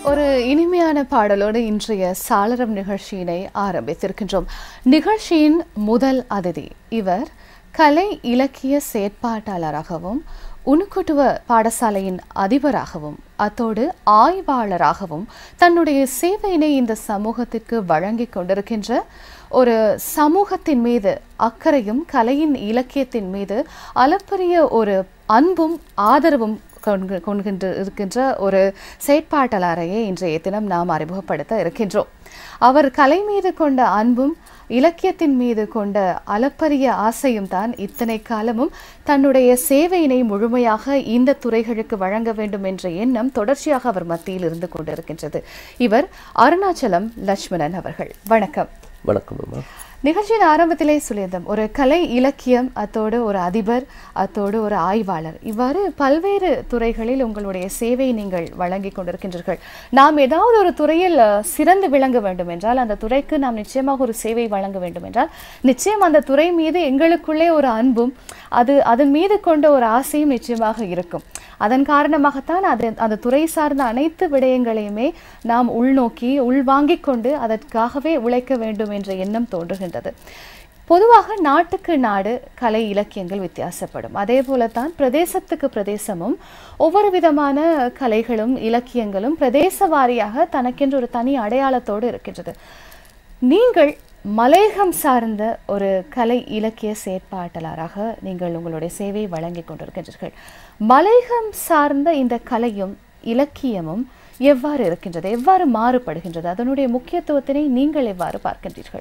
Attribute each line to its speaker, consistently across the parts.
Speaker 1: ஒரு இனிமையான பாடலோடு இன்றைய சாளரம் நிகழ்ச்சியினை ஆரம்பித்திருக்கின்றோம் நிகழ்ச்சியின் முதல் அதிதி இவர் கலை இலக்கிய செயற்பாட்டாளராகவும் உணுக்குட்டுவ பாடசாலையின் அதிபராகவும் அத்தோடு ஆய்வாளராகவும் தன்னுடைய சேவையினை இந்த சமூகத்திற்கு வழங்கிக் கொண்டிருக்கின்ற ஒரு சமூகத்தின் மீது அக்கறையும் கலையின் இலக்கியத்தின் மீது அளப்பரிய ஒரு அன்பும் ஆதரவும் கொண்கு- கொண்கின்ற இருக்கின்ற ஒரு செயற்பாட்டாளரையே இன்றைய தினம் நாம் அறிமுகப்படுத்த இருக்கின்றோம் அவர் கலை மீது கொண்ட அன்பும் இலக்கியத்தின் மீது கொண்ட அளப்பரிய ஆசையும் தான் இத்தனை காலமும் தன்னுடைய சேவையினை முழுமையாக இந்த துறைகளுக்கு வழங்க வேண்டும் என்ற எண்ணம் தொடர்ச்சியாக அவர் மத்தியில் இருந்து கொண்டிருக்கின்றது இவர் அருணாச்சலம் லட்சுமணன் அவர்கள் வணக்கம்
Speaker 2: வணக்கம் அம்மா
Speaker 1: நிகழ்ச்சியின் ஆரம்பத்திலே சொல்லியிருந்தோம் ஒரு கலை இலக்கியம் அத்தோடு ஒரு அதிபர் அத்தோடு ஒரு ஆய்வாளர் இவ்வாறு பல்வேறு துறைகளில் உங்களுடைய சேவையை நீங்கள் வழங்கி கொண்டிருக்கின்றீர்கள் நாம் ஏதாவது ஒரு துறையில் அஹ், சிறந்து விளங்க வேண்டும் என்றால் அந்த துறைக்கு நாம் நிச்சயமாக ஒரு சேவை வழங்க வேண்டும் என்றால் நிச்சயம் அந்த துறை மீது எங்களுக்குள்ளே ஒரு அன்பும் அது அதன் மீது கொண்ட ஒரு ஆசையும் நிச்சயமாக இருக்கும் அதன் காரணமாகத்தான் அது அந்த துறை சார்ந்த அனைத்து விடயங்களையுமே நாம் உள்நோக்கி உள்வாங்கிக் கொண்டு அதற்காகவே உழைக்க வேண்டும் என்ற எண்ணம் தோன்றுகின்றது பொதுவாக நாட்டுக்கு நாடு கலை இலக்கியங்கள் வித்தியாசப்படும் அதே போலத்தான் பிரதேசத்துக்கு பிரதேசமும் ஒவ்வொரு விதமான கலைகளும் இலக்கியங்களும் பிரதேச வாரியாக தனக்கென்று ஒரு தனி அடையாளத்தோடு இருக்கின்றது நீங்கள் மலையகம் சார்ந்த ஒரு கலை இலக்கிய செயற்பாட்டாளராக நீங்கள் உங்களுடைய சேவையை வழங்கிக் கொண்டிருக்கின்றீர்கள் மலையகம் சார்ந்த இந்த கலையும் இலக்கியமும் எவ்வாறு இருக்கின்றது எவ்வாறு மாறுபடுகின்றது அதனுடைய முக்கியத்துவத்தினை நீங்கள் எவ்வாறு பார்க்கின்றீர்கள்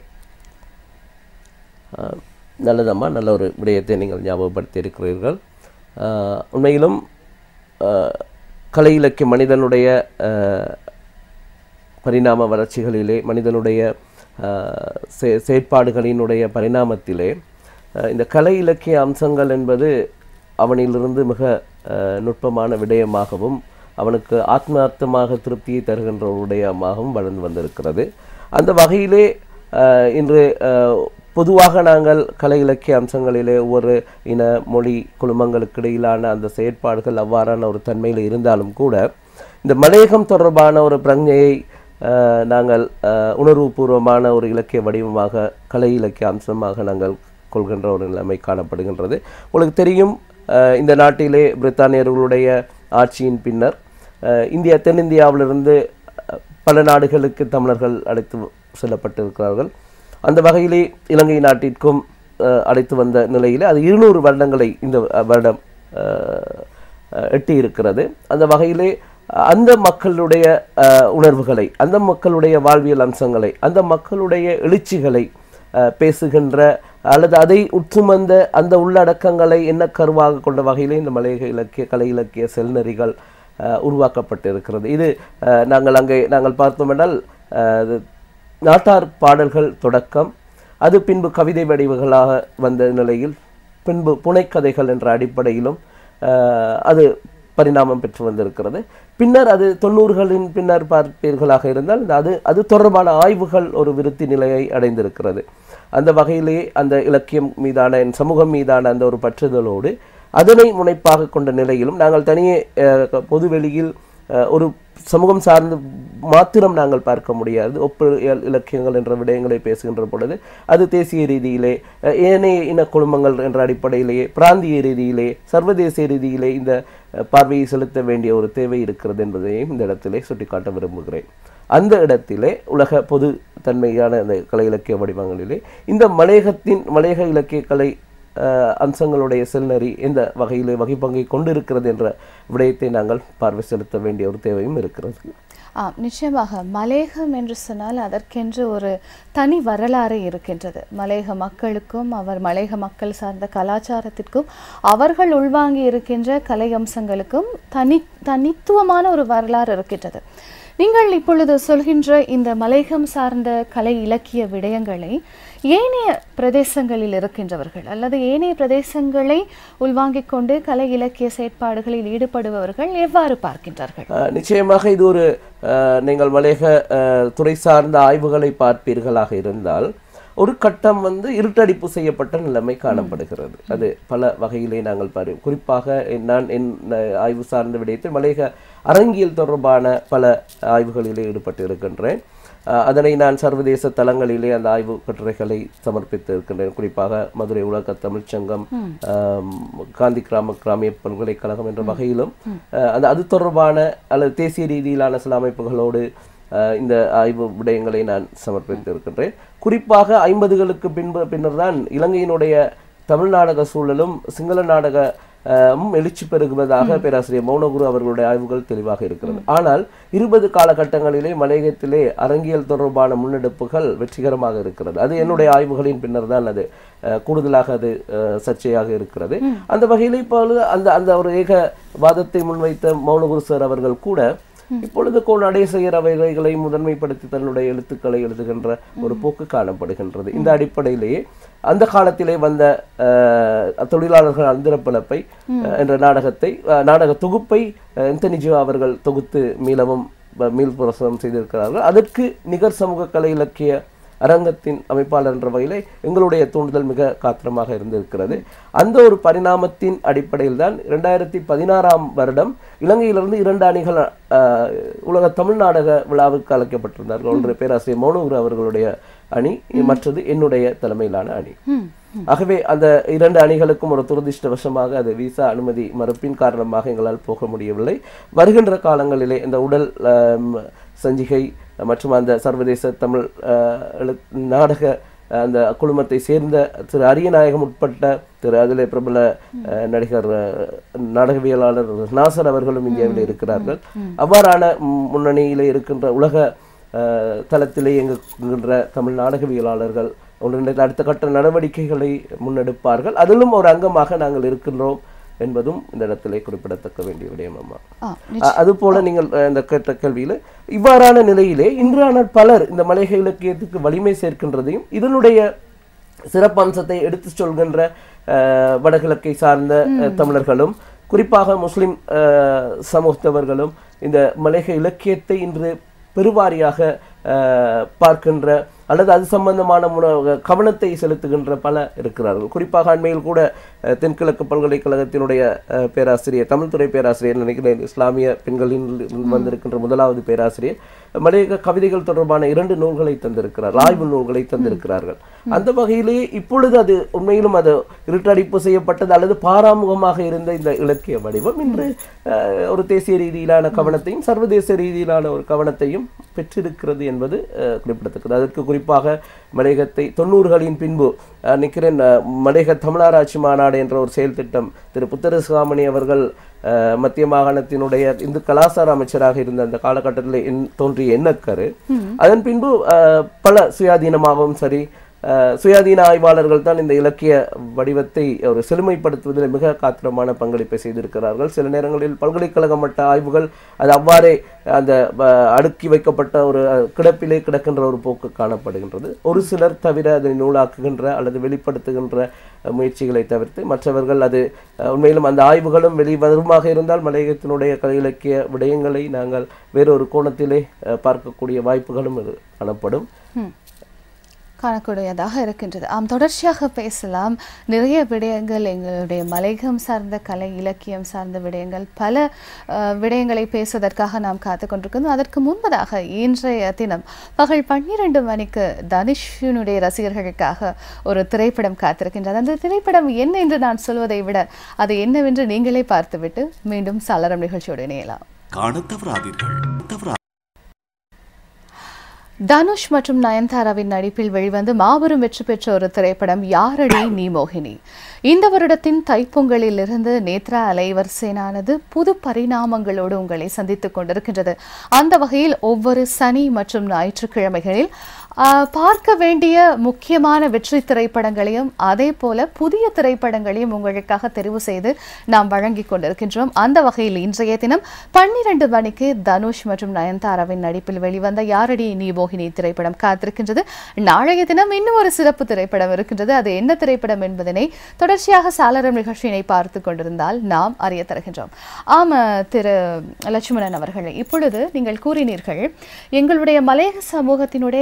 Speaker 2: ஆஹ், நல்லதம்மா நல்ல ஒரு விடயத்தை நீங்கள் ஞாபகப்படுத்தி இருக்கிறீர்கள் ஆஹ், உண்மையிலும் ஆஹ், கலை இலக்கிய மனிதனுடைய ஆஹ், பரிணாம வளர்ச்சிகளிலே மனிதனுடைய ஆஹ், செ- செயற்பாடுகளினுடைய பரிணாமத்திலே ஆஹ், இந்த கலை இலக்கிய அம்சங்கள் என்பது அவனிலிருந்து மிக ஆஹ், நுட்பமான விடயமாகவும் அவனுக்கு ஆத்மார்த்தமாக திருப்தியை தருகின்ற ஒரு விடயமாகவும் வளர்ந்து வந்திருக்கிறது அந்த வகையிலே ஆஹ், இன்று ஆஹ், பொதுவாக நாங்கள் கலை இலக்கிய அம்சங்களிலே ஒவ்வொரு இன மொழி குழுமங்களுக்கு இடையிலான அந்த செயற்பாடுகள் அவ்வாறான ஒரு தன்மையில் இருந்தாலும் கூட இந்த மலையகம் தொடர்பான ஒரு பிரಜ್ಞையை ஆஹ், நாங்கள் ஆஹ், உணர்வுபூர்வமான ஒரு இலக்கிய வடிவமாக கலை இலக்கிய அம்சமாக நாங்கள் கொள்கின்ற ஒரு நிலைமை காணப்படுகின்றது உங்களுக்கு தெரியும் ஆஹ், இந்த நாட்டிலே பிரித்தானியர்களுடைய ஆட்சியின் பின்னர் ஆஹ், இந்தியா தென்னிந்தியாவிலிருந்து அஹ், பல நாடுகளுக்கு தமிழர்கள் அழைத்து செல்லப்பட்டிருக்கிறார்கள் அந்த வகையிலே இலங்கை நாட்டிற்கும் அஹ், அழைத்து வந்த நிலையிலே அது இருநூறு வருடங்களை இந்த அஹ், வருடம் அஹ், அஹ், எட்டி இருக்கிறது அந்த வகையிலே அஹ், அந்த மக்களுடைய அஹ், உணர்வுகளை அந்த மக்களுடைய வாழ்வியல் அம்சங்களை அந்த மக்களுடைய எழுச்சிகளை அஹ், பேசுகின்ற அல்லது அதை உற்றுமந்த அந்த உள்ளடக்கங்களை என்ன கருவாக கொண்ட வகையிலே இந்த மலையக இலக்கிய கலை இலக்கிய செல்நெறிகள் அஹ், உருவாக்கப்பட்டிருக்கிறது இது அஹ், நாங்கள் அங்கே நாங்கள் பார்த்தோம் என்றால் அஹ், இது நாட்டார் பாடல்கள் தொடக்கம் அது பின்பு கவிதை வடிவுகளாக வந்த நிலையில் பின்பு புனைக்கதைகள் என்ற அடிப்படையிலும் அஹ், அது பரிணாமம் பெற்று வந்திருக்கிறது பின்னர் அது தொண்ணூறுகளின் பின்னர் பார்ப்பீர்களாக இருந்தால் இந்த அது அது தொடர்பான ஆய்வுகள் ஒரு விருத்தி நிலையை அடைந்திருக்கிறது அந்த வகையிலே அந்த இலக்கியம் மீதான என் சமூகம் மீதான அந்த ஒரு பற்றுதலோடு அதனை முனைப்பாக கொண்ட நிலையிலும் நாங்கள் தனியே அஹ், பொதுவெளியில் அஹ், ஒரு சமூகம் சார்ந்து மாத்திரம் நாங்கள் பார்க்க முடியாது ஒப்பு இயல் இலக்கியங்கள் என்ற விடயங்களை பேசுகின்ற பொழுது அது தேசிய ரீதியிலே அஹ், ஏனைய இன குழுமங்கள் என்ற அடிப்படையிலேயே பிராந்திய ரீதியிலே சர்வதேச ரீதியிலே இந்த அஹ், பார்வையை செலுத்த வேண்டிய ஒரு தேவை இருக்கிறது என்பதையும் இந்த இடத்திலே சுட்டிக்காட்ட விரும்புகிறேன் அந்த இடத்திலே உலக பொது தன்மையான அந்த கலை இலக்கிய வடிவங்களிலே இந்த மலையகத்தின் மலையக இலக்கிய கலை அஹ், அம்சங்களுடைய செல்நறி எந்த வகையிலே வகைப்பங்கை கொண்டிருக்கிறது என்ற விடயத்தை நாங்கள் பார்வை செலுத்த வேண்டிய ஒரு தேவையும் இருக்கிறது
Speaker 1: ஆம் நிச்சயமாக மலேகம் என்று சொன்னால் அதற்கென்று ஒரு தனி வரலாறு இருக்கின்றது மலேக மக்களுக்கும் அவர் மலேக மக்கள் சார்ந்த கலாச்சாரத்திற்கும் அவர்கள் உள்வாங்கி இருக்கின்ற கலை அம்சங்களுக்கும் தனி தனித்துவமான ஒரு வரலாறு இருக்கின்றது நீங்கள் இப்பொழுது சொல்கின்ற இந்த மலையகம் சார்ந்த கலை இலக்கிய விடயங்களை ஏனைய பிரதேசங்களில் இருக்கின்றவர்கள் அல்லது ஏனைய பிரதேசங்களை உள்வாங்கிக் கொண்டு கலை இலக்கிய செயற்பாடுகளில் ஈடுபடுபவர்கள் எவ்வாறு பார்க்கின்றார்கள்
Speaker 2: அஹ், நிச்சயமாக இது ஒரு அஹ், நீங்கள் மலையக அஹ், துறை சார்ந்த ஆய்வுகளை பார்ப்பீர்களாக இருந்தால் ஒரு கட்டம் வந்து இருட்டடிப்பு செய்யப்பட்ட நிலைமை காணப்படுகிறது அது பல வகையிலே நாங்கள் பாரு குறிப்பாக நான் என் அஹ், ஆய்வு சார்ந்த விடயத்தில் மலையக அரங்கியல் தொடர்பான பல ஆய்வுகளிலே ஈடுபட்டு இருக்கின்றேன் அஹ், அதனை நான் சர்வதேச தளங்களிலே அந்த ஆய்வு கட்டுரைகளை சமர்ப்பித்து இருக்கின்றேன் குறிப்பாக மதுரை உலக தமிழ்ச் சங்கம் ஆம், காந்தி கிராம கிராமிய பல்கலைக்கழகம் என்ற வகையிலும் அஹ், அந்த அது தொடர்பான அல்லது தேசிய ரீதியிலான சில அமைப்புகளோடு அஹ், இந்த ஆய்வு விடயங்களை நான் சமர்ப்பித்து இருக்கின்றேன் குறிப்பாக ஐம்பதுகளுக்கு பின்பு பின்னர் தான் இலங்கையினுடைய தமிழ் நாடக சூழலும் சிங்கள நாடக அஹ், எழுச்சி பெருகுவதாக பேராசிரியர் மௌனகுரு அவர்களுடைய ஆய்வுகள் தெளிவாக இருக்கிறது ஆனால் இருபது காலகட்டங்களிலே மலையகத்திலே அரங்கியல் தொடர்பான முன்னெடுப்புகள் வெற்றிகரமாக இருக்கிறது அது என்னுடைய ஆய்வுகளின் பின்னர் தான் அது அஹ், கூடுதலாக அது அஹ், சர்ச்சையாக இருக்கிறது அந்த வகையில் இப்பொழுது அந்த அந்த ஒரு ஏக வாதத்தை முன்வைத்த மௌனகுரு சார் அவர்கள் கூட இப்பொழுது கோ நடேசையர் அவைகளை முதன்மைப்படுத்தி தன்னுடைய எழுத்துக்களை எழுதுகின்ற ஒரு போக்கு காணப்படுகின்றது இந்த அடிப்படையிலேயே அந்த காலத்திலே வந்த அஹ், தொழிலாளர்கள் அந்திரப்பலப்பை அஹ், என்ற நாடகத்தை அஹ், நாடக தொகுப்பை அஹ், எந்தனி ஜிவா அவர்கள் தொகுத்து மீளவும் ப- மீள் பிரசவம் செய்திருக்கிறார்கள் அதற்கு நிகர் சமூக கலை இலக்கிய அரங்கத்தின் அமைப்பாளர் என்ற வகையிலே எங்களுடைய தூண்டுதல் மிக காத்திரமாக இருந்திருக்கிறது அந்த ஒரு பரிணாமத்தின் அடிப்படையில் தான் இரண்டாயிரத்தி பதினாறாம் வருடம் இலங்கையிலிருந்து இரண்டு அணிகள் அஹ், உலக தமிழ் நாடக விழாவுக்கு அழைக்கப்பட்டிருந்தார்கள் ஒன்று பேராசிரியர் மௌனகுரு அவர்களுடைய அணி மற்றது என்னுடைய தலைமையிலான அணி ஆகவே அந்த இரண்டு அணிகளுக்கும் ஒரு துரதிர்ஷ்டவசமாக அது விசா அனுமதி மறுப்பின் காரணமாக எங்களால் போக முடியவில்லை வருகின்ற காலங்களிலே இந்த உடல் ஆம், சஞ்சிகை மற்றும் அந்த சர்வதேச தமிழ் ஆஹ், எழு- நாடக ஆஹ், அந்த குழுமத்தை சேர்ந்த திரு அரியநாயகம் உட்பட்ட திரு அதிலே பிரபல ஆஹ், நடிகர் ஆஹ், நாடகவியலாளர் நாசர் அவர்களும் இந்தியாவில் இருக்கிறார்கள் அவ்வாறான ம், முன்னணியிலே இருக்கின்ற உலக ஆஹ், தளத்திலே இயங்குகின்ற தமிழ் நாடகவியலாளர்கள் ஒன்றிணைந்து அடுத்த கட்ட நடவடிக்கைகளை முன்னெடுப்பார்கள் அதிலும் ஒரு அங்கமாக நாங்கள் இருக்கின்றோம் என்பதும் இந்த இடத்திலே குறிப்பிடத்தக்க வேண்டிய விடயம் அம்மா
Speaker 1: ஆ
Speaker 2: அ- அதுபோல நீங்கள் அஹ், இந்த கேட்ட கேள்வியில இவ்வாறான நிலையிலே இன்றான பலர் இந்த மலைக இலக்கியத்துக்கு வலிமை சேர்க்கின்றதையும் இதனுடைய சிறப்பம்சத்தை எடுத்துச் சொல்கின்ற அஹ், வடகிழக்கை சார்ந்த அஹ், தமிழர்களும் குறிப்பாக முஸ்லிம் அஹ், சமூகத்தவர்களும் இந்த மலைக இலக்கியத்தை இன்று பெருவாரியாக அஹ், பார்க்கின்ற அல்லது அது சம்பந்தமான முன- கவனத்தை செலுத்துகின்ற பல இருக்கிறார்கள் குறிப்பாக அண்மையில் கூட அஹ், தென்கிழக்கு பல்கலைக்கழகத்தினுடைய அஹ், பேராசிரியர் தமிழ்துறை பேராசிரியர் நினைக்கிறேன் இஸ்லாமிய பெண்களின் வந்திருக்கின்ற முதலாவது பேராசிரியர் மலையக கவிதைகள் தொடர்பான இரண்டு நூல்களை தந்திருக்கிறார் ஆய்வு நூல்களை தந்திருக்கிறார்கள் அந்த வகையிலேயே இப்பொழுது அது உண்மையிலும் அது இருட்டடிப்பு செய்யப்பட்டது அல்லது பாராமுகமாக இருந்த இந்த இலக்கிய வடிவம் இன்று அஹ், ஒரு தேசிய ரீதியிலான கவனத்தையும் சர்வதேச ரீதியிலான ஒரு கவனத்தையும் பெற்றிருக்கிறது என்பது அஹ், குறிப்பிடத்தக்கது அதற்கு குறிப்பாக மலையகத்தை தொண்ணூறுகளின் பின்பு அஹ், நினைக்கிறேன் அஹ், மலையக தமிழாராய்ச்சி மாநாடு என்ற ஒரு செயல் திட்டம் திரு புத்தரசுவாமணி அவர்கள் அஹ், மத்திய மாகாணத்தினுடைய இந்து கலாச்சார அமைச்சராக இருந்த அந்த காலகட்டத்தில் என்- தோன்றிய எண்ணக்கரு அதன் பின்பு அஹ், பல சுயாதீனமாகவும் சரி அஹ், சுயாதீன ஆய்வாளர்கள் தான் இந்த இலக்கிய வடிவத்தை ஒரு செழுமைப்படுத்துவதில் மிக காத்திரமான பங்களிப்பை செய்திருக்கிறார்கள் சில நேரங்களில் பல்கலைக்கழக மட்ட ஆய்வுகள் அது அவ்வாறே அந்த அஹ், அடுக்கி வைக்கப்பட்ட ஒரு அஹ், கிடப்பிலே கிடக்கின்ற ஒரு போக்கு காணப்படுகின்றது ஒரு சிலர் தவிர அதனை நூலாக்குகின்ற அல்லது வெளிப்படுத்துகின்ற அஹ், முயற்சிகளை தவிர்த்து மற்றவர்கள் அது அஹ், உண்மையிலும் அந்த ஆய்வுகளும் வெளிவருமாக இருந்தால் மலையகத்தினுடைய கலை இலக்கிய விடயங்களை நாங்கள் வேறொரு கோணத்திலே அஹ், பார்க்கக்கூடிய வாய்ப்புகளும் இது காணப்படும்
Speaker 1: ம். காணக்கூடியதாக இருக்கின்றது ஆம் தொடர்ச்சியாக பேசலாம் நிறைய விடயங்கள் எங்களுடைய மலைகம் சார்ந்த கலை இலக்கியம் சார்ந்த விடயங்கள் பல அஹ், விடயங்களை பேசுவதற்காக நாம் காத்து கொண்டிருக்கிறோம் அதற்கு முன்பதாக இன்றைய தினம் பகல் பன்னிரண்டு மணிக்கு தனுஷினுடைய ரசிகர்களுக்காக ஒரு திரைப்படம் காத்திருக்கின்றது அந்த திரைப்படம் என்ன என்று நான் சொல்வதை விட அது என்னவென்று நீங்களே பார்த்துவிட்டு மீண்டும் சலரம் நிகழ்ச்சியோடு இணையலாம்
Speaker 3: காணத் தவறாதீர்கள் தவறா
Speaker 1: தனுஷ் மற்றும் நயன்தாராவின் நடிப்பில் வெளிவந்து மாபெரும் வெற்றி பெற்ற ஒரு திரைப்படம் யாரடி நீ மோகினி இந்த வருடத்தின் தைப்பொங்கலில் இருந்து நேத்ரா அலைவரிசைனானது புது பரிணாமங்களோடு உங்களை சந்தித்துக் கொண்டிருக்கின்றது அந்த வகையில் ஒவ்வொரு சனி மற்றும் ஞாயிற்றுக்கிழமைகளில் ஆஹ், பார்க்க வேண்டிய முக்கியமான வெற்றி திரைப்படங்களையும் அதே போல புதிய திரைப்படங்களையும் உங்களுக்காக தெரிவு செய்து நாம் வழங்கி கொண்டிருக்கின்றோம் அந்த வகையில் இன்றைய தினம் பன்னிரண்டு மணிக்கு தனுஷ் மற்றும் நயன்தாராவின் நடிப்பில் வெளிவந்த யாரடி நீ மோகினி திரைப்படம் காத்திருக்கின்றது நாளைய தினம் இன்னும் ஒரு சிறப்பு திரைப்படம் இருக்கின்றது அது என்ன திரைப்படம் என்பதனை தொடர்ச்சியாக சாளரம் நிகழ்ச்சியினை பார்த்து கொண்டிருந்தால் நாம் அறிய தருகின்றோம் ஆமா திரு லட்சுமணன் அவர்களே இப்பொழுது நீங்கள் கூறினீர்கள் எங்களுடைய மலையக சமூகத்தினுடைய கலை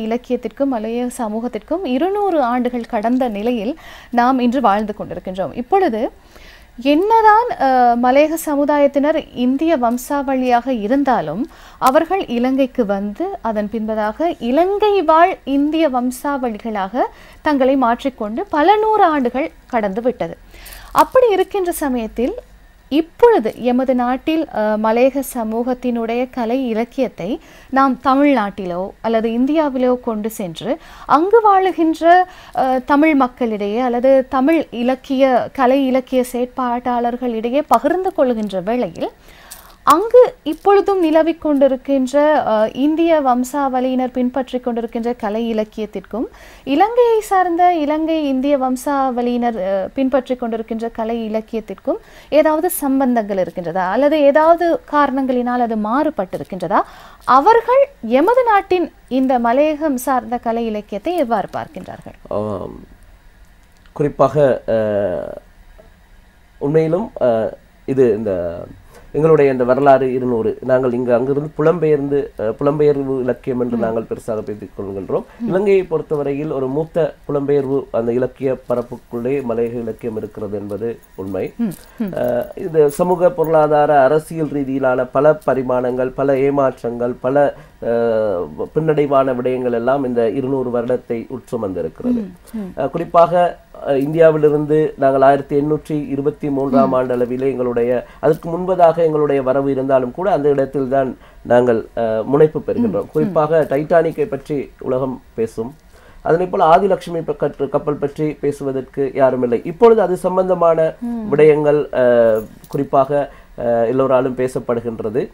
Speaker 1: இலக்கியத்திற்கும் மலைய சமூகத்திற்கும் இருநூறு ஆண்டுகள் கடந்த நிலையில் நாம் இன்று வாழ்ந்து கொண்டிருக்கின்றோம் இப்பொழுது என்னதான் அஹ், மலையக சமுதாயத்தினர் இந்திய வம்சாவளியாக இருந்தாலும் அவர்கள் இலங்கைக்கு வந்து அதன் பின்பதாக இலங்கை வாழ் இந்திய வம்சாவளிகளாக தங்களை மாற்றிக்கொண்டு பல நூறு ஆண்டுகள் கடந்து விட்டது அப்படி இருக்கின்ற சமயத்தில் இப்பொழுது எமது நாட்டில் அஹ், மலையக சமூகத்தினுடைய கலை இலக்கியத்தை நாம் தமிழ்நாட்டிலோ அல்லது இந்தியாவிலோ கொண்டு சென்று அங்கு வாழுகின்ற அஹ், தமிழ் மக்களிடையே அல்லது தமிழ் இலக்கிய கலை இலக்கிய செயற்பாட்டாளர்களிடையே பகிர்ந்து கொள்கின்ற வேளையில் அங்கு இப்பொழுதும் நிலவிக் கொண்டிருக்கின்ற அஹ், இந்திய வம்சாவளியினர் பின்பற்றி கொண்டிருக்கின்ற கலை இலக்கியத்திற்கும் இலங்கையை சார்ந்த இலங்கை இந்திய வம்சாவளியினர் அஹ், பின்பற்றி கொண்டிருக்கின்ற கலை இலக்கியத்திற்கும் ஏதாவது சம்பந்தங்கள் இருக்கின்றதா அல்லது ஏதாவது காரணங்களினால் அது மாறுபட்டிருக்கின்றதா அவர்கள் எமது நாட்டின் இந்த மலையகம் சார்ந்த கலை இலக்கியத்தை எவ்வாறு பார்க்கின்றார்கள்
Speaker 2: ஆம். குறிப்பாக அஹ், உண்மையிலும் அஹ், இது இந்த எங்களுடைய இந்த வரலாறு இருநூறு நாங்கள் இங்கு அங்கிருந்து புலம்பெயர்ந்து அஹ், புலம்பெயர்வு இலக்கியம் என்று நாங்கள் பெருசாக பேசிக் கொள்கின்றோம் இலங்கையை பொறுத்தவரையில் ஒரு மூத்த புலம்பெயர்வு அந்த இலக்கிய பரப்புக்குள்ளே மலையக இலக்கியம் இருக்கிறது என்பது உண்மை அஹ், இது சமூக பொருளாதார அரசியல் ரீதியிலான பல பரிமாணங்கள் பல ஏமாற்றங்கள் பல அஹ், பின்னடைவான விடயங்கள் எல்லாம் இந்த இருநூறு வருடத்தை உட்சுமந்திருக்கிறது அஹ், குறிப்பாக அஹ், இந்தியாவிலிருந்து நாங்கள் ஆயிரத்தி எண்ணூற்றி இருபத்தி மூன்றாம் ஆண்டு அளவிலே எங்களுடைய அதுக்கு முன்பதாக எங்களுடைய வரவு இருந்தாலும் கூட அந்த இடத்தில் தான் நாங்கள் அஹ், முனைப்பு பெறுகின்றோம் குறிப்பாக டைட்டானிக்கை பற்றி உலகம் பேசும் அதனை போல ஆதிலட்சுமி ப- கற்று கப்பல் பற்றி பேசுவதற்கு யாரும் இல்லை இப்பொழுது அது சம்பந்தமான விடயங்கள் அஹ், குறிப்பாக அஹ், எல்லோராலும் பேசப்படுகின்றது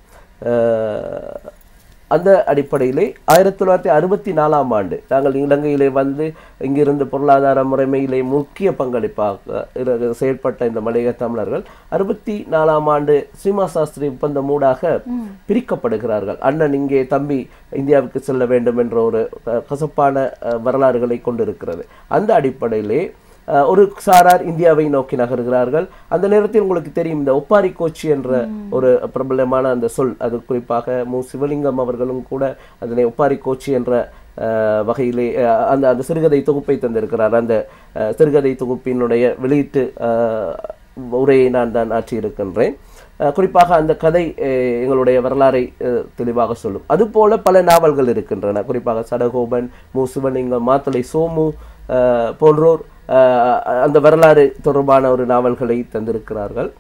Speaker 2: அஹ், அந்த அடிப்படையிலே ஆயிரத்தி தொள்ளாயிரத்தி அறுபத்தி நாலாம் ஆண்டு நாங்கள் இலங்கையிலே வந்து இங்கிருந்து பொருளாதார முறைமையிலே முக்கிய பங்களிப்பாக இரு- செயற்பட்ட இந்த மலையக தமிழர்கள் அறுபத்தி நாலாம் ஆண்டு சீமா சாஸ்திரி ஒப்பந்தம் ஊடாக பிரிக்கப்படுகிறார்கள் அண்ணன் இங்கே தம்பி இந்தியாவுக்கு செல்ல வேண்டும் என்ற ஒரு அஹ், கசப்பான அஹ், வரலாறுகளை கொண்டிருக்கிறது அந்த அடிப்படையிலே அஹ், ஒரு சாரார் இந்தியாவை நோக்கி நகர்கிறார்கள் அந்த நேரத்தில் உங்களுக்கு தெரியும் இந்த ஒப்பாரி கோச்சி என்ற ஒரு பிரபலமான அந்த சொல் அது குறிப்பாக மு சிவலிங்கம் அவர்களும் கூட அதனை ஒப்பாரி கோச்சி என்ற அஹ், வகையிலே அஹ், அந்த அந்த சிறுகதை தொகுப்பை தந்திருக்கிறார் அந்த அஹ், சிறுகதை தொகுப்பினுடைய வெளியீட்டு அஹ், உரையை நான் தான் ஆற்றியிருக்கின்றேன் அஹ், குறிப்பாக அந்த கதை அஹ், எங்களுடைய வரலாறை அஹ், தெளிவாக சொல்லும் அதுபோல பல நாவல்கள் இருக்கின்றன குறிப்பாக சடகோபன் மு சிவலிங்கம் மாத்தலை சோமு அஹ், போன்றோர் அஹ், அந்த வரலாறு தொடர்பான ஒரு நாவல்களை தந்திருக்கிறார்கள்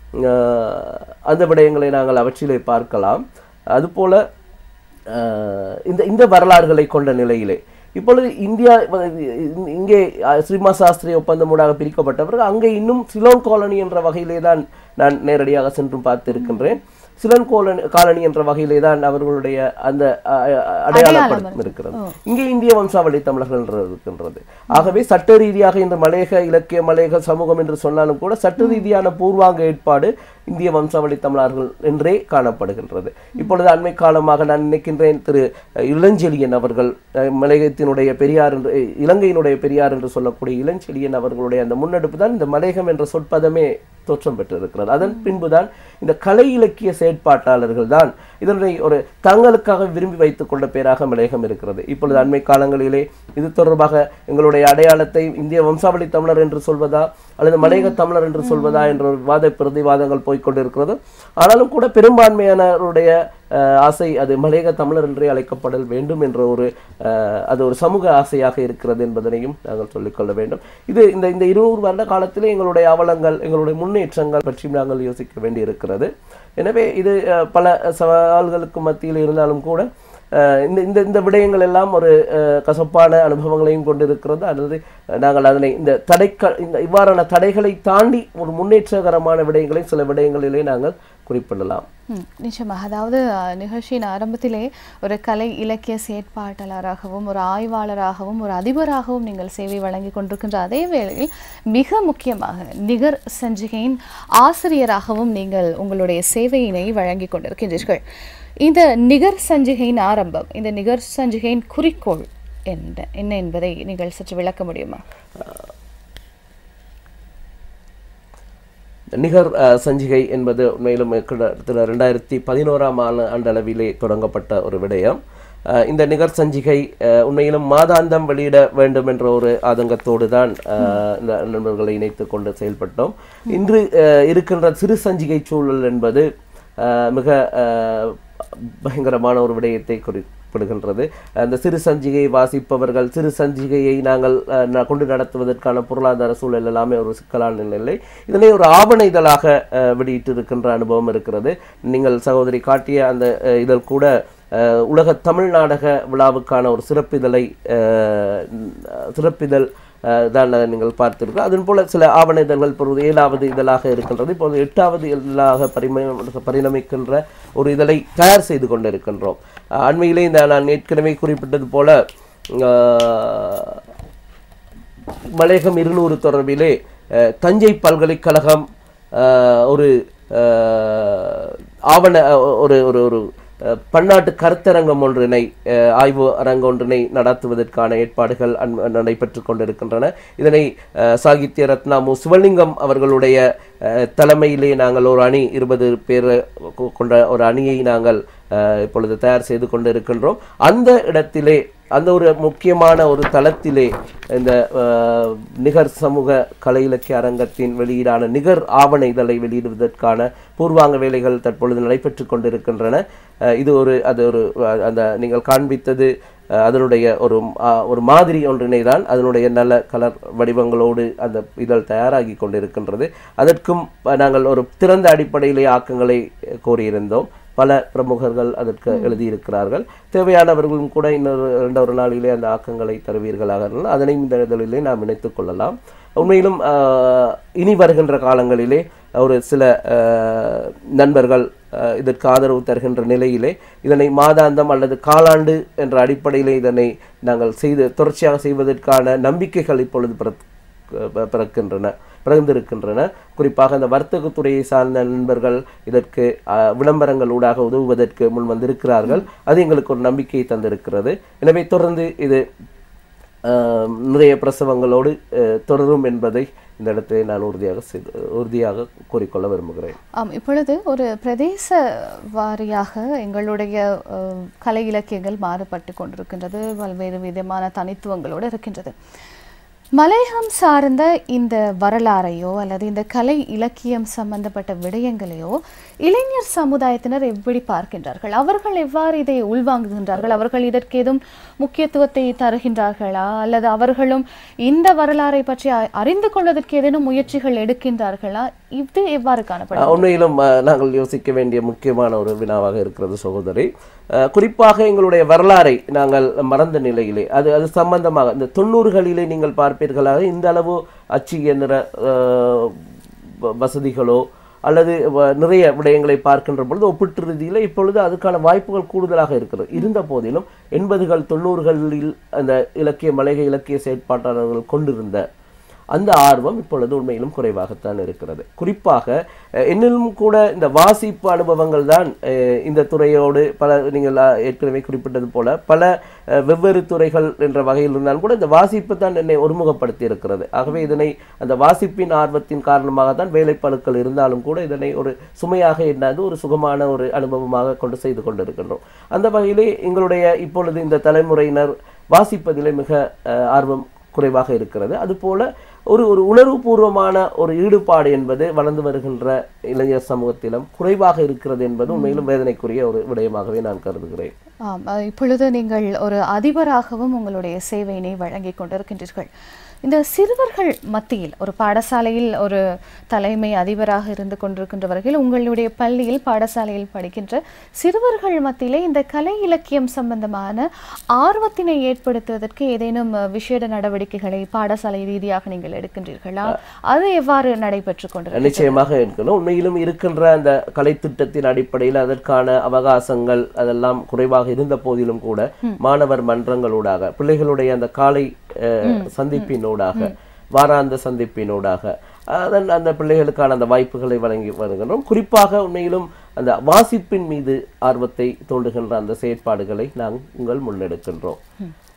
Speaker 2: அஹ், அந்த விடயங்களை நாங்கள் அவற்றிலே பார்க்கலாம் அதுபோல அஹ், இந்த இந்த வரலாறுகளை கொண்ட நிலையிலே இப்பொழுது இந்தியா இ- இங்கே அஹ், ஸ்ரீமா சாஸ்திரி ஒப்பந்தமூடாக பிரிக்கப்பட்டவர்கள் அங்கே இன்னும் சிலோன் காலனி என்ற வகையிலே தான் நான் நேரடியாக சென்றும் பார்த்திருக்கின்றேன் சிலன் கோலனி காலனி என்ற வகையிலே தான் அவர்களுடைய அந்த அஹ், அஹ், அடையாளப்படுத்தம் இருக்கிறது இங்கே இந்திய வம்சாவளி தமிழர்கள் என்று இருக்கின்றது ஆகவே சட்ட ரீதியாக இந்த மலையக இலக்கிய மலையக சமூகம் என்று சொன்னாலும் கூட சட்ட ரீதியான பூர்வாங்க ஏற்பாடு இந்திய வம்சாவளி தமிழர்கள் என்றே காணப்படுகின்றது இப்பொழுது அண்மை காலமாக நான் நினைக்கின்றேன் திரு அஹ், இளஞ்செழியன் அவர்கள் அஹ், மலையகத்தினுடைய பெரியார் என்று அஹ், இலங்கையினுடைய பெரியார் என்று சொல்லக்கூடிய இளஞ்செழியன் அவர்களுடைய அந்த முன்னெடுப்பு தான் இந்த மலையகம் என்ற சொற்பதமே தோற்றம் பெற்றிருக்கிறது அதன் பின்புதான் இந்த கலை இலக்கிய செயற்பாட்டாளர்கள் தான் இதனை ஒரு தங்களுக்காக விரும்பி வைத்துக் கொண்ட பேராக மலையகம் இருக்கிறது இப்பொழுது அண்மை காலங்களிலே இது தொடர்பாக எங்களுடைய அடையாளத்தை இந்திய வம்சாவளி தமிழர் என்று சொல்வதா அல்லது மலையக தமிழர் என்று சொல்வதா என்ற ஒரு வாத பிரதிவாதங்கள் போய்க்கொண்டிருக்கிறது ஆனாலும் கூட பெரும்பான்மையானவருடைய அஹ், ஆசை அது மலையக தமிழர் என்றே அழைக்கப்படல் வேண்டும் என்ற ஒரு அஹ், அது ஒரு சமூக ஆசையாக இருக்கிறது என்பதனையும் நாங்கள் சொல்லிக்கொள்ள வேண்டும் இது இந்த இந்த இருநூறு வருட காலத்திலே எங்களுடைய அவலங்கள் எங்களுடைய முன்னேற்றங்கள் பற்றியும் நாங்கள் யோசிக்க வேண்டியிருக்கிறது எனவே இது அஹ், பல சவால்களுக்கு மத்தியில் இருந்தாலும் கூட அஹ், இந்த இந்த இந்த விடயங்கள் எல்லாம் ஒரு அஹ், கசப்பான அனுபவங்களையும் கொண்டிருக்கிறது அல்லது அஹ், நாங்கள் அதனை இந்த தடைக்க இந்த இவ்வாறான தடைகளை தாண்டி ஒரு முன்னேற்றகரமான விடயங்களை சில விடயங்களிலே நாங்கள் குறிப்பிடலாம்
Speaker 1: ம், நிச்சயமாக அதாவது அஹ், நிகழ்ச்சியின் ஆரம்பத்திலே ஒரு கலை இலக்கிய செயற்பாட்டாளராகவும் ஒரு ஆய்வாளராகவும் ஒரு அதிபராகவும் நீங்கள் சேவை வழங்கி கொண்டிருக்கின்ற அதே வேளையில் மிக முக்கியமாக நிகர் சஞ்சிகையின் ஆசிரியராகவும் நீங்கள் உங்களுடைய சேவையினை வழங்கி கொண்டிருக்கின்றீர்கள் இந்த நிகர் சஞ்சிகையின் ஆரம்பம் இந்த நிகர் சஞ்சிகையின் குறிக்கோள் என்ன என்ன என்பதை நீங்கள் சற்று விளக்க முடியுமா
Speaker 2: நிகர் அஹ், சஞ்சிகை என்பது உண்மையிலும் கிட்டத்தட்ட ரெண்டாயிரத்தி பதினோராம் ஆண்டு ஆண்டளவிலே தொடங்கப்பட்ட ஒரு விடயம் அஹ், இந்த நிகர் சஞ்சிகை அஹ், உண்மையிலும் மாதாந்தம் வெளியிட வேண்டும் என்ற ஒரு ஆதங்கத்தோடு தான் அஹ், இந்த நண்பர்களை இணைத்து கொண்டு செயல்பட்டோம் இன்று அஹ், இருக்கின்ற சிறு சஞ்சிகை சூழல் என்பது அஹ், மிக அஹ், பயங்கரமான ஒரு விடயத்தை குறிப்பிடுகின்றது அந்த சிறு சஞ்சிகை வாசிப்பவர்கள் சிறு சஞ்சிகையை நாங்கள் அஹ், ந- கொண்டு நடத்துவதற்கான பொருளாதார சூழல் எல்லாமே ஒரு சிக்கலான நிலை இதனை ஒரு ஆவண இதழாக அஹ், வெளியிட்டு இருக்கின்ற அனுபவம் இருக்கிறது நீங்கள் சகோதரி காட்டிய அந்த அஹ், இதழ் கூட அஹ், உலக தமிழ் நாடக விழாவுக்கான ஒரு சிறப்பிதழை அஹ், சிறப்பிதழ் அஹ், தான் நீங்கள் பார்த்திருக்கோம் அதன் போல சில ஆவண இதழ்கள் இப்பொழுது ஏழாவது இதழாக இருக்கின்றது இப்போது எட்டாவது இதழாக பரிம பரிணமிக்கின்ற ஒரு இதழை தயார் செய்து கொண்டிருக்கின்றோம் அஹ், அண்மையிலே இந்த நான் ஏற்கனவே குறிப்பிட்டது போல அஹ், மலையகம் இருநூறு தொடர்பிலே அஹ், தஞ்சை பல்கலைக்கழகம் அஹ், ஒரு அஹ், ஆவண அஹ், ஒரு ஒரு ஒரு அஹ், பன்னாட்டு கருத்தரங்கம் ஒன்றினை அஹ், ஆய்வு அரங்கு ஒன்றினை நடத்துவதற்கான ஏற்பாடுகள் அன்- நடைபெற்றுக் கொண்டிருக்கின்றன இதனை அஹ், சாகித்ய ரத்னா மு சிவலிங்கம் அவர்களுடைய அஹ், தலைமையிலே நாங்கள் ஒரு அணி இருபது பேர் கொ- கொண்ட ஒரு அணியை நாங்கள் அஹ், இப்பொழுது தயார் செய்து கொண்டிருக்கின்றோம் அந்த இடத்திலே அந்த ஒரு முக்கியமான ஒரு தளத்திலே இந்த அஹ், நிகர் சமூக கலை இலக்கிய அரங்கத்தின் வெளியீடான நிகர் ஆவண இதழை வெளியிடுவதற்கான பூர்வாங்க வேலைகள் தற்பொழுது நடைபெற்று கொண்டிருக்கின்றன அஹ், இது ஒரு அது ஒரு அஹ், அந்த நீங்கள் காண்பித்தது அஹ், அதனுடைய ஒரு அஹ், ஒரு மாதிரி ஒன்றினை தான் அதனுடைய நல்ல கலர் வடிவங்களோடு அந்த இதழ் தயாராகி கொண்டிருக்கின்றது அதற்கும் அஹ், நாங்கள் ஒரு திறந்த அடிப்படையிலே ஆக்கங்களை அஹ், கோரியிருந்தோம் பல பிரமுகர்கள் அதற்கு எழுதியிருக்கிறார்கள் தேவையானவர்களும் கூட இன்னொரு இரண்டொரு நாளிலே அந்த ஆக்கங்களை தருவீர்களாக இருந்தால் அதனையும் இந்த இதழிலே நாம் இணைத்துக் கொள்ளலாம் உண்மையிலும் ஆஹ், இனி வருகின்ற காலங்களிலே ஒரு சில ஆஹ், நண்பர்கள் ஆஹ், இதற்கு ஆதரவு தருகின்ற நிலையிலே இதனை மாதாந்தம் அல்லது காலாண்டு என்ற அடிப்படையிலே இதனை நாங்கள் செய்து தொடர்ச்சியாக செய்வதற்கான நம்பிக்கைகள் இப்பொழுது பிறத் ப- பிறக்கின்றன பிறந்திருக்கின்றன குறிப்பாக அந்த வர்த்தகத்துறையை சார்ந்த நண்பர்கள் இதற்கு அஹ், விளம்பரங்கள் ஊடாக உதவுவதற்கு முன் வந்திருக்கிறார்கள் அது எங்களுக்கு ஒரு நம்பிக்கையை தந்திருக்கிறது எனவே தொடர்ந்து இது அஹ், நிறைய பிரசவங்களோடு அஹ், தொடரும் என்பதை இந்த இடத்தை நான் உறுதியாக செய்து உறுதியாக கூறிக்கொள்ள விரும்புகிறேன்
Speaker 1: ஆம் இப்பொழுது ஒரு பிரதேச வாரியாக எங்களுடைய அஹ், கலை இலக்கியங்கள் மாறுபட்டு கொண்டிருக்கின்றது பல்வேறு விதமான தனித்துவங்களோடு இருக்கின்றது மலையகம் சார்ந்த இந்த வரலாறையோ அல்லது இந்த கலை இலக்கியம் சம்பந்தப்பட்ட விடயங்களையோ இளைஞர் சமுதாயத்தினர் எப்படி பார்க்கின்றார்கள் அவர்கள் எவ்வாறு இதை உள்வாங்குகின்றார்கள் அவர்கள் இதற்கு ஏதும் முக்கியத்துவத்தை தருகின்றார்களா அல்லது அவர்களும் இந்த வரலாறை பற்றி அ- அறிந்து கொள்வதற்கு ஏதேனும் முயற்சிகள் எடுக்கின்றார்களா இது எவ்வாறு காணப்படும்
Speaker 2: அஹ், உண்மையிலும் அஹ், நாங்கள் யோசிக்க வேண்டிய முக்கியமான ஒரு வினாவாக இருக்கிறது சகோதரி அஹ், குறிப்பாக எங்களுடைய வரலாறை நாங்கள் மறந்த நிலையிலே அது அது சம்பந்தமாக இந்த தொண்ணூறுகளிலே நீங்கள் பார்ப்பீர்களாக இந்த அளவு அச்சு எந்திர அஹ், வ- வசதிகளோ அல்லது வ- நிறைய விடயங்களை பார்க்கின்ற பொழுது ஒப்பிட்டு ரீதியில் இப்பொழுது அதுக்கான வாய்ப்புகள் கூடுதலாக இருக்கிறது இருந்த போதிலும் எண்பதுகள் தொண்ணூறுகளில் அந்த இலக்கிய மலைக இலக்கிய செயற்பாட்டாளர்கள் கொண்டிருந்த அந்த ஆர்வம் இப்பொழுது உண்மையிலும் குறைவாகத்தான் இருக்கிறது குறிப்பாக அஹ், என்னிலும் கூட இந்த வாசிப்பு அனுபவங்கள் தான் அஹ், இந்த துறையோடு பல நீங்கள் அஹ், ஏற்கனவே குறிப்பிட்டது போல பல அஹ், வெவ்வேறு துறைகள் என்ற வகையில் இருந்தாலும் கூட இந்த வாசிப்பு தான் என்னை ஒருமுகப்படுத்தி இருக்கிறது ஆகவே இதனை அந்த வாசிப்பின் ஆர்வத்தின் காரணமாக தான் வேலைப்பழுக்கள் இருந்தாலும் கூட இதனை ஒரு சுமையாக எண்ணாது ஒரு சுகமான ஒரு அனுபவமாக கொண்டு செய்து கொண்டிருக்கின்றோம் அந்த வகையிலே எங்களுடைய இப்பொழுது இந்த தலைமுறையினர் வாசிப்பதிலே மிக அஹ், ஆர்வம் குறைவாக இருக்கிறது அதுபோல ஒரு ஒரு உணர்வுபூர்வமான ஒரு ஈடுபாடு என்பது வளர்ந்து வருகின்ற இளைஞர் சமூகத்திலும் குறைவாக இருக்கிறது என்பது உண்மையிலும் வேதனைக்குரிய ஒரு விடயமாகவே நான் கருதுகிறேன்
Speaker 1: ஆம் அஹ் இப்பொழுது நீங்கள் ஒரு அதிபராகவும் உங்களுடைய சேவையினை வழங்கிக் கொண்டிருக்கின்றீர்கள் இந்த சிறுவர்கள் மத்தியில் ஒரு பாடசாலையில் ஒரு தலைமை அதிபராக இருந்து கொண்டிருக்கின்ற வகையில் உங்களுடைய பள்ளியில் பாடசாலையில் படிக்கின்ற சிறுவர்கள் மத்தியிலே இந்த கலை இலக்கியம் சம்பந்தமான ஆர்வத்தினை ஏற்படுத்துவதற்கு ஏதேனும் அஹ், விசேட நடவடிக்கைகளை பாடசாலை ரீதியாக நீங்கள் எடுக்கின்றீர்களா அது எவ்வாறு நடைபெற்றுக் கொண்டிருக்கிறது
Speaker 2: நிச்சயமாக இருக்கணும் உண்மையிலும் இருக்கின்ற அந்த கலைத்திட்டத்தின் அடிப்படையில் அதற்கான அவகாசங்கள் அதெல்லாம் குறைவாக இருந்த போதிலும் கூட மாணவர் மன்றங்களூடாக பிள்ளைகளுடைய அந்த காலை அஹ், சந்திப்பினூடாக வாராந்த சந்திப்பினூடாக அதன் அந்த பிள்ளைகளுக்கான அந்த வாய்ப்புகளை வழங்கி வருகின்றோம் குறிப்பாக உண்மையிலும் அந்த வாசிப்பின் மீது ஆர்வத்தை தூண்டுகின்ற அந்த செயற்பாடுகளை நாங்கள் முன்னெடுக்கின்றோம்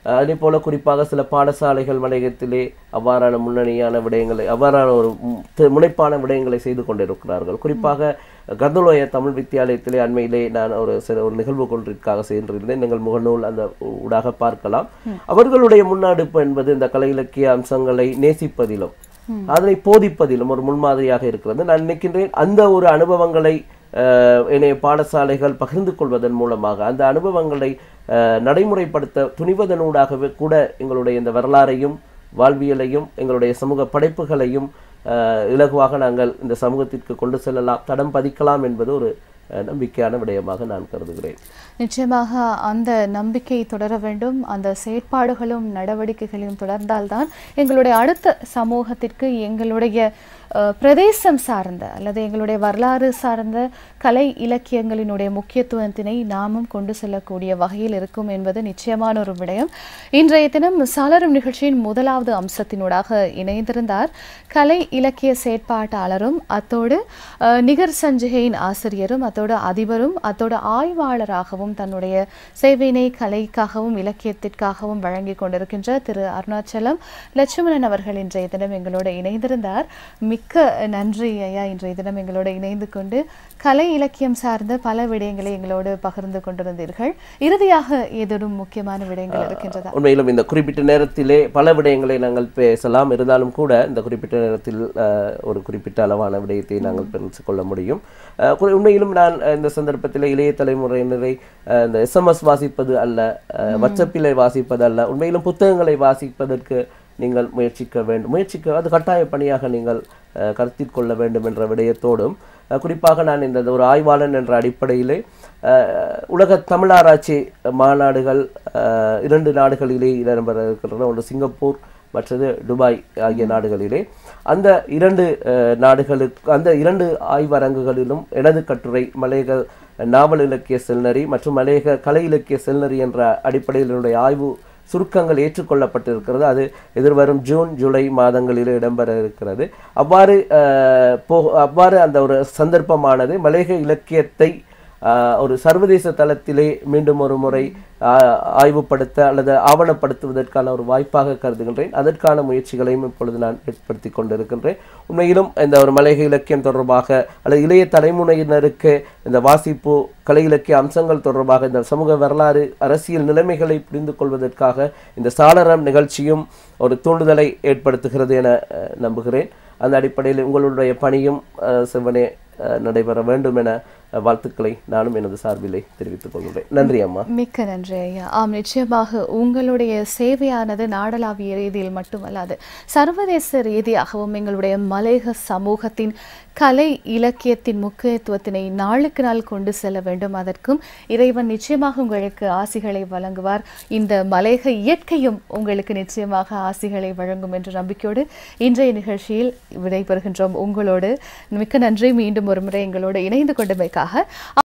Speaker 2: அஹ் அதே போல குறிப்பாக சில பாடசாலைகள் மலையகத்திலே அவ்வாறான முன்னணியான விடயங்களை அவ்வாறான ஒரு மு- தி- முனைப்பான விடயங்களை செய்து கொண்டிருக்கிறார்கள் குறிப்பாக கர்தலோய தமிழ் வித்தியாலயத்திலே அண்மையிலே நான் ஒரு சில ஒரு நிகழ்வு கொண்டிற்காக சென்றிருந்தேன் நீங்கள் முகநூல் அந்த ஊடாக பார்க்கலாம் அவர்களுடைய முன்னெடுப்பு என்பது இந்த கலை இலக்கிய அம்சங்களை நேசிப்பதிலும் அதனை போதிப்பதிலும் ஒரு முன்மாதிரியாக இருக்கிறது நான் நினைக்கின்றேன் அந்த ஒரு அனுபவங்களை அஹ், இணைய பாடசாலைகள் பகிர்ந்து கொள்வதன் மூலமாக அந்த அனுபவங்களை அஹ், நடைமுறைப்படுத்த துணிவதனூடாகவே கூட எங்களுடைய இந்த வரலாறையும் வாழ்வியலையும் எங்களுடைய சமூக படைப்புகளையும் அஹ், இலகுவாக நாங்கள் இந்த சமூகத்திற்கு கொண்டு செல்லலாம் தடம் பதிக்கலாம் என்பது ஒரு அஹ், நம்பிக்கையான விடயமாக நான் கருதுகிறேன்
Speaker 1: நிச்சயமாக அந்த நம்பிக்கை தொடர வேண்டும் அந்த செயற்பாடுகளும் நடவடிக்கைகளையும் தொடர்ந்தால்தான் எங்களுடைய அடுத்த சமூகத்திற்கு எங்களுடைய அஹ், பிரதேசம் சார்ந்த அல்லது எங்களுடைய வரலாறு சார்ந்த கலை இலக்கியங்களினுடைய முக்கியத்துவத்தினை நாமும் கொண்டு செல்லக்கூடிய வகையில் இருக்கும் என்பது நிச்சயமான ஒரு விடயம் இன்றைய தினம் சாளரும் நிகழ்ச்சியின் முதலாவது அம்சத்தினூடாக இணைந்திருந்தார் கலை இலக்கிய செயற்பாட்டாளரும் அத்தோடு அஹ், நிகர் சஞ்சிகையின் ஆசிரியரும் அத்தோடு அதிபரும் அத்தோடு ஆய்வாளராகவும் தன்னுடைய சேவையினை கலைக்காகவும் இலக்கியத்திற்காகவும் வழங்கி கொண்டிருக்கின்ற திரு அருணாச்சலம் லட்சுமணன் அவர்கள் இன்றைய தினம் எங்களோடு இணைந்திருந்தார் மிக்க நன்றி ஐயா இன்றைய தினம் எங்களோடு இணைந்து கொண்டு கலை இலக்கியம் சார்ந்த பல விடயங்களை எங்களோடு பகிர்ந்து கொண்டிருந்தீர்கள் இறுதியாக ஏதேனும் முக்கியமான விடயங்கள் இருக்கின்றதா
Speaker 2: உண்மையிலும் இந்த குறிப்பிட்ட நேரத்திலே பல விடயங்களை நாங்கள் பேசலாம் இருந்தாலும் கூட இந்த குறிப்பிட்ட நேரத்தில் அஹ், ஒரு குறிப்பிட்ட அளவான விடயத்தை நாங்கள் தெரிந்து கொள்ள முடியும் அஹ், குறி- உண்மையிலும் நான் அஹ், இந்த சந்தர்ப்பத்தில் இளைய தலைமுறையினரை அஹ், இந்த எஸ்எம்எஸ் வாசிப்பது அல்ல அஹ், வாட்ஸ்அப்பிலே வாசிப்பது அல்ல உண்மையிலும் புத்தகங்களை வாசிப்பதற்கு நீங்கள் முயற்சிக்க வேண்டும் முயற்சிக்க அது கட்டாய பணியாக நீங்கள் அஹ், கருத்தில் கொள்ள வேண்டும் என்ற விடயத்தோடும் அஹ், குறிப்பாக நான் இந்த ஒரு ஆய்வாளன் என்ற அடிப்படையிலே அஹ், உலக தமிழாராய்ச்சி மாநாடுகள் அஹ், இரண்டு நாடுகளிலே இடம்பெற இருக்கின்றன ஒன்று சிங்கப்பூர் மற்றது துபாய் ஆகிய நாடுகளிலே அந்த இரண்டு அஹ், நாடுகளுக்கு அந்த இரண்டு ஆய்வரங்குகளிலும் எனது கட்டுரை மலையக நாவல் இலக்கிய செல்நரி மற்றும் மலையக கலை இலக்கிய செல்நரி என்ற அடிப்படையில் என்னுடைய ஆய்வு சுருக்கங்கள் ஏற்றுக்கொள்ளப்பட்டிருக்கிறது அது எதிர்வரும் ஜூன் ஜூலை மாதங்களில் இடம்பெற இருக்கிறது அவ்வாறு அஹ், போ அவ்வாறு அந்த ஒரு சந்தர்ப்பமானது மலையக இலக்கியத்தை ஆஹ் ஒரு சர்வதேச தளத்திலே மீண்டும் ஒரு முறை ஆஹ் ஆய்வுபடுத்த அல்லது ஆவணப்படுத்துவதற்கான ஒரு வாய்ப்பாக கருதுகின்றேன் அதற்கான முயற்சிகளையும் இப்பொழுது நான் ஏற்படுத்தி கொண்டிருக்கின்றேன் உண்மையிலும் இந்த ஒரு மலையக இலக்கியம் தொடர்பாக அல்லது இளைய தலைமுறையினருக்கு இந்த வாசிப்பு கலை இலக்கிய அம்சங்கள் தொடர்பாக இந்த சமூக வரலாறு அரசியல் நிலைமைகளை புரிந்து கொள்வதற்காக இந்த சாளரம் நிகழ்ச்சியும் ஒரு தூண்டுதலை ஏற்படுத்துகிறது என அஹ், நம்புகிறேன் அந்த அடிப்படையில் உங்களுடைய பணியும் அஹ், செவ்வனே அஹ், நடைபெற வேண்டும் என அஹ், வாழ்த்துக்களை நானும் எனது சார்பிலே தெரிவித்துக் கொள்கிறேன் நன்றி அம்மா
Speaker 1: மிக்க நன்றி ஐயா ஆம் நிச்சயமாக உங்களுடைய சேவையானது நாடளாவிய ரீதியில் மட்டுமல்லாது சர்வதேச ரீதியாகவும் எங்களுடைய மலையக சமூகத்தின் கலை இலக்கியத்தின் முக்கியத்துவத்தினை நாளுக்கு நாள் கொண்டு செல்ல வேண்டும் அதற்கும் இறைவன் நிச்சயமாக உங்களுக்கு ஆசிகளை வழங்குவார் இந்த மலையக இயற்கையும் உங்களுக்கு நிச்சயமாக ஆசிகளை வழங்கும் என்ற நம்பிக்கையோடு இன்றைய நிகழ்ச்சியில் விடைபெறுகின்றோம் உங்களோடு மிக்க நன்றி மீண்டும் ஒரு முறை எங்களோடு இணைந்து கொண்டமைக்காக